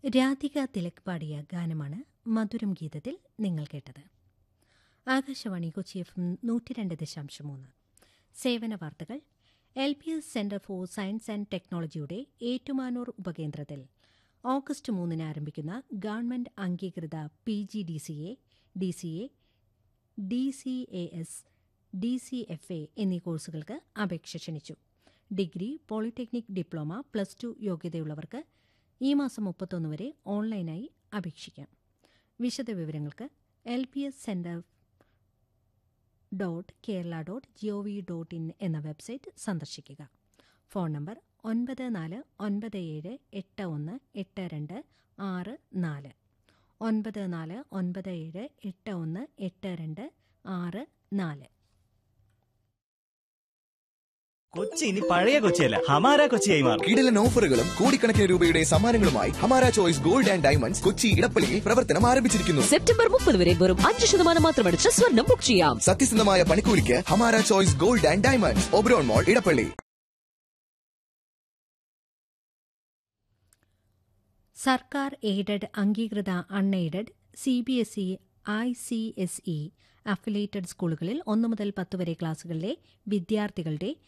രാധിക തിലക് പാടിയ ഗാനമാണ് മധുരം ഗീതത്തിൽ നിങ്ങൾ കേട്ടത് ആകാശവാണി കൊച്ചി എഫ് എം നൂറ്റി രണ്ട് ദശാംശം മൂന്ന് സേവന വാർത്തകൾ L P S centre for science and ടെക്നോളജിയുടെ ഏറ്റുമാനൂർ ഉപകേന്ദ്രത്തിൽ ഓഗസ്റ്റ് മൂന്നിന് ആരംഭിക്കുന്ന ഗവൺമെന്റ് അംഗീകൃത P G D C A D C A D C A S D C F A എന്നീ കോഴ്സുകൾക്ക് അപേക്ഷ ക്ഷണിച്ചു degree polytechnic diploma plus two യോഗ്യതയുള്ളവർക്ക് ഈ മാസം മുപ്പത്തൊന്ന് വരെ ഓൺലൈനായി അപേക്ഷിക്കാം വിശദവിവരങ്ങൾക്ക് L P S centre dot Kerala dot G O V dot in എന്ന വെബ്സൈറ്റ് സന്ദർശിക്കുക ഫോൺ നമ്പർ ഒൻപത് നാല് ഒൻപത് ഏഴ് എട്ട് ഒന്ന് എട്ട് രണ്ട് ആറ് നാല് ഒൻപത് നാല് ഒൻപത് ഏഴ് എട്ട് ഒന്ന് എട്ട് രണ്ട് ആറ് നാല് കൊച്ചി ഇനി പഴയ കൊച്ചിയല്ല ഹമാര കൊച്ചിയായി മാറും കിടിലൻ ഓഫറുകളും കോടിക്കണക്കിന് രൂപയുടെ സമ്മാനങ്ങളുമായി Hamara choice gold and diamonds Kochi ഇടപ്പള്ളിയിൽ പ്രവർത്തനം ആരംഭിച്ചിരിക്കുന്നു സെപ്റ്റംബർ മുപ്പത് വരെ വെറും അഞ്ച് ശതമാനം മാത്രമടിച്ച് സ്വർണം ബുക്ക് ചെയ്യാം സത്യസന്ധമായ പണിക്കൂലിക്ക് Hamara choice gold and diamonds Oberon mall Edappally സർക്കാർ എയ്ഡഡ് അംഗീകൃത unaided C B S E I C S E affiliated സ്കൂളുകളിൽ ഒന്നു മുതൽ പത്ത് വരെ ക്ലാസുകളിലെ വിദ്യാർത്ഥികളുടെ